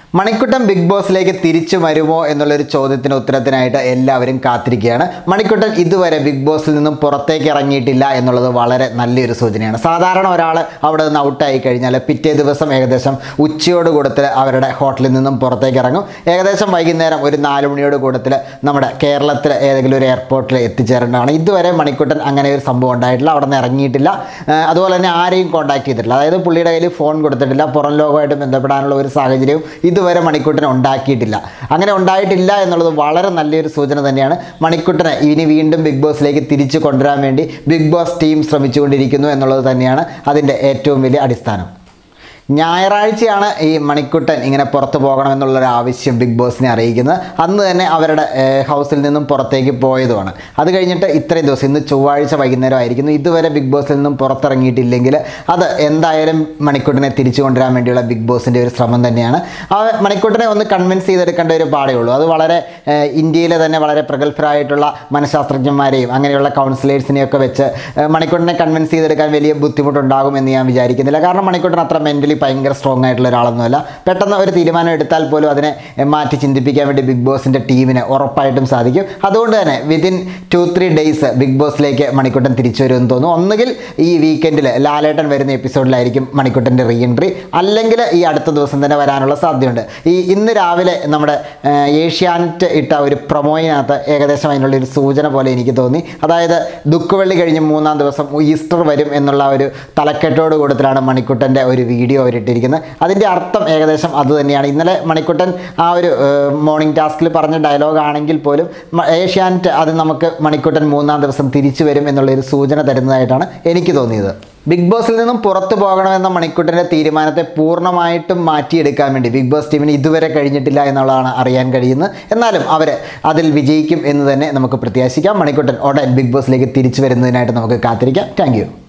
Manikuttan big ബോസിലേക്ക് തിരിച്ചു വരുമോ എന്നുള്ളൊരു ചോദ്യത്തിന് ഉത്തരത്തിനായിട്ട് എല്ലാവരും കാത്തിരിക്കുകയാണ് മണിക്കുട്ടൻ ഇതുവരെ ബിഗ് ബോസിൽ നിന്നും പുറത്തേക്ക് ഇറങ്ങിയിട്ടില്ല എന്നുള്ളത് വളരെ നല്ലൊരു സൂചനയാണ് സാധാരണ ഒരാൾ അവിടെ നിന്ന് ഔട്ടായി കഴിഞ്ഞാൽ പിറ്റേ ദിവസം ഏകദേശം ഉച്ചയോട് കൂടത്തിൽ അവരുടെ ഹോട്ടലിൽ നിന്നും പുറത്തേക്ക് ഇറങ്ങും ഏകദേശം വൈകുന്നേരം ഒരു നാല് മണിയോട് കൂടത്തിൽ നമ്മുടെ കേരളത്തിൽ ഏതെങ്കിലും ഒരു എയർപോർട്ടിൽ എത്തിച്ചേരേണ്ടതാണ് ഇതുവരെ മണിക്കുട്ടൻ അങ്ങനെ ഒരു സംഭവം ഉണ്ടായിട്ടില്ല അവിടെ നിന്ന് ഇറങ്ങിയിട്ടില്ല ആ, അതുപോലെ തന്നെ ആരെയും കോൺടാക്ട് ചെയ്തിട്ടില്ല അതായത് പുള്ളിയുടെ കയ്യിൽ ഫോൺ കൊടുത്തിട്ടില്ല പുറം ലോകമായിട്ട് ബന്ധപ്പെടാനുള്ള ഒരു സാഹചര്യവും ഇതുവരെ മണിക്കുട്ടൻ ഉണ്ടാക്കിയിട്ടില്ല അങ്ങനെ ഉണ്ടായിട്ടില്ല എന്നുള്ളത് വളരെ നല്ലൊരു സൂചന തന്നെയാണ് മണിക്കുട്ടനെ ഇനി വീണ്ടും ബിഗ് ബോസിലേക്ക് തിരിച്ചു കൊണ്ടുവരാൻ വേണ്ടി ബിഗ് ബോസ് ടീം ശ്രമിച്ചുകൊണ്ടിരിക്കുന്നു എന്നുള്ളത് തന്നെയാണ് അതിൻ്റെ ഏറ്റവും വലിയ അടിസ്ഥാനം ഞായറാഴ്ചയാണ് ഈ മണിക്കുട്ടൻ ഇങ്ങനെ പുറത്ത് പോകണമെന്നുള്ളൊരു ആവശ്യം ബിഗ് ബോസിനെ അറിയിക്കുന്നത് അന്ന് തന്നെ അവരുടെ ഏഹ്, ഹൗസിൽ നിന്നും പുറത്തേക്ക് പോയതുമാണ് അത് കഴിഞ്ഞിട്ട് ഇത്രയും ദിവസം ഇന്ന് ചൊവ്വാഴ്ച വൈകുന്നേരം ആയിരിക്കുന്നു ഇതുവരെ ബിഗ് ബോസിൽ നിന്നും പുറത്തിറങ്ങിയിട്ടില്ലെങ്കിൽ അത് എന്തായാലും മണിക്കുട്ടനെ തിരിച്ചു കൊണ്ടുവരാൻ വേണ്ടിയുള്ള ബിഗ് ബോസിൻ്റെ ഒരു ശ്രമം തന്നെയാണ് ആ മണിക്കുട്ടനെ ഒന്ന് കൺവിൻസ് ചെയ്തെടുക്കേണ്ട ഒരു പാടേ ഉള്ളൂ അത് വളരെ ഏഹ്, ഇന്ത്യയിലെ തന്നെ വളരെ പ്രഗത്ഭരായിട്ടുള്ള മനഃശാസ്ത്രജ്ഞന്മാരെയും അങ്ങനെയുള്ള കൗൺസിലേഴ്സിനെയൊക്കെ വെച്ച് ഏഹ്, മണിക്കുട്ടനെ കൺവിൻസ് ചെയ്തെടുക്കാൻ വലിയ ബുദ്ധിമുട്ടുണ്ടാകുമെന്ന് ഞാൻ വിചാരിക്കുന്നില്ല കാരണം മണിക്കുട്ടൻ അത്ര മെൻ്റലി ഭയങ്കര സ്ട്രോങ് ആയിട്ടുള്ള ഒരാളൊന്നുമല്ല പെട്ടെന്ന് ഒരു തീരുമാനം എടുത്താൽ പോലും അതിനെ ഏഹ്, മാറ്റി ചിന്തിപ്പിക്കാൻ വേണ്ടി ബിഗ് ബോസിൻ്റെ ടീമിന് ഉറപ്പായിട്ടും സാധിക്കും അതുകൊണ്ട് തന്നെ within two three days big ബോസിലേക്ക് മണിക്കുട്ടൻ തിരിച്ചു വരുമെന്ന് തോന്നുന്നു ഒന്നുകിൽ ഈ വീക്കെൻഡിൽ ലാലേട്ടൻ വരുന്ന എപ്പിസോഡിലായിരിക്കും മണിക്കുട്ടൻ്റെ റീ എൻട്രി അല്ലെങ്കിൽ ഈ അടുത്ത ദിവസം തന്നെ വരാനുള്ള സാധ്യതയുണ്ട് ഈ ഇന്ന് രാവിലെ നമ്മുടെ ഏഹ്, ഏഷ്യാനെറ്റ് ഇട്ട ഒരു പ്രൊമോയിനകത്ത് ഏകദേശം അതിനുള്ള ഒരു സൂചന പോലെ എനിക്ക് തോന്നി അതായത് ദുഃഖവെള്ളി കഴിഞ്ഞ് മൂന്നാം ദിവസം ഈസ്റ്റർ വരും എന്നുള്ള ഒരു തലക്കെട്ടോട് കൂടത്തിലാണ് മണിക്കുട്ടൻ്റെ ഒരു വീഡിയോ അവരിട്ടിരിക്കുന്നത് അതിൻ്റെ അർത്ഥം ഏകദേശം അത് തന്നെയാണ് ഇന്നലെ മണിക്കുട്ടൻ ആ ഒരു മോർണിംഗ് ടാസ്കിൽ പറഞ്ഞ ഡയലോഗ് ആണെങ്കിൽ പോലും മ- ഏഷ്യാനെറ്റ് അത് നമുക്ക് മണിക്കുട്ടൻ മൂന്നാം ദിവസം തിരിച്ചു വരും എന്നുള്ളൊരു സൂചന തരുന്നതായിട്ടാണ് എനിക്ക് തോന്നിയത് ബിഗ് ബോസിൽ നിന്നും പുറത്തു പോകണമെന്ന മണിക്കുട്ടൻ്റെ തീരുമാനത്തെ പൂർണ്ണമായിട്ടും മാറ്റിയെടുക്കാൻ വേണ്ടി ബിഗ് ബോസ് ടീമിന് ഇതുവരെ കഴിഞ്ഞിട്ടില്ല എന്നുള്ളതാണ് അറിയാൻ കഴിയുന്നത് എന്നാലും അവർ അതിൽ വിജയിക്കും എന്ന് തന്നെ നമുക്ക് പ്രത്യാശിക്കാം മണിക്കുട്ടൻ ഉടൻ ബിഗ് ബോസിലേക്ക് തിരിച്ചു വരുന്നതിനായിട്ട് നമുക്ക് കാത്തിരിക്കാം താങ്ക്